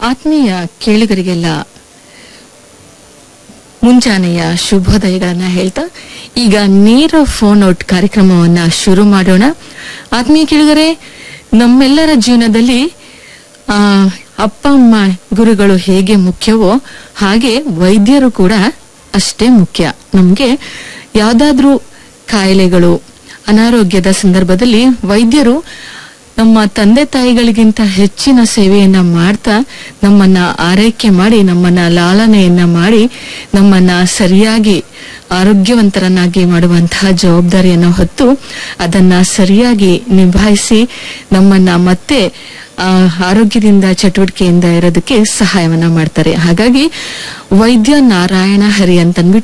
ಆತ್ಮೀಯ ಕೇಳಿಗರಿಗೆಲ್ಲ ಮುಂಜಾನೆಯ ಶುಭೋದಯಗಳನ್ನ ಹೇಳ್ತಾ ಈಗ ನೇರ ಫೋನ್ ಔಟ್ ಕಾರ್ಯಕ್ರಮವನ್ನ ಶುರು ಮಾಡೋಣ ಆತ್ಮೀಯ ಕೇಳಿಗರೆ ನಮ್ಮೆಲ್ಲರ ಜೀವನದಲ್ಲಿ ಆ ಅಪ್ಪ ಅಮ್ಮ ಗುರುಗಳು ಹೇಗೆ ಮುಖ್ಯವೋ ಹಾಗೆ ವೈದ್ಯರು ಕೂಡ ಅಷ್ಟೇ ಮುಖ್ಯ ನಮ್ಗೆ ಯಾವ್ದಾದ್ರೂ ಕಾಯಿಲೆಗಳು ಅನಾರೋಗ್ಯದ ಸಂದರ್ಭದಲ್ಲಿ ವೈದ್ಯರು ನಮ್ಮ ತಂದೆ ತಾಯಿಗಳಿಗಿಂತ ಹೆಚ್ಚಿನ ಸೇವೆಯನ್ನ ಮಾಡ್ತಾ ನಮ್ಮನ್ನ ಆರೈಕೆ ಮಾಡಿ ನಮ್ಮನ್ನ ಲಾಲನೆಯನ್ನ ಮಾಡಿ ನಮ್ಮನ್ನ ಸರಿಯಾಗಿ ಆರೋಗ್ಯವಂತರನ್ನಾಗಿ ಮಾಡುವಂತಹ ಜವಾಬ್ದಾರಿಯನ್ನು ಹೊತ್ತು ಅದನ್ನ ಸರಿಯಾಗಿ ನಿಭಾಯಿಸಿ ನಮ್ಮನ್ನ ಮತ್ತೆ ಆ, ಆರೋಗ್ಯದಿಂದ ಚಟುವಟಿಕೆಯಿಂದ ಇರೋದಕ್ಕೆ ಸಹಾಯವನ್ನ ಮಾಡ್ತಾರೆ ಹಾಗಾಗಿ ವೈದ್ಯ ನಾರಾಯಣ ಹರಿ ಅಂತನ್ಬಿಟ್ಟು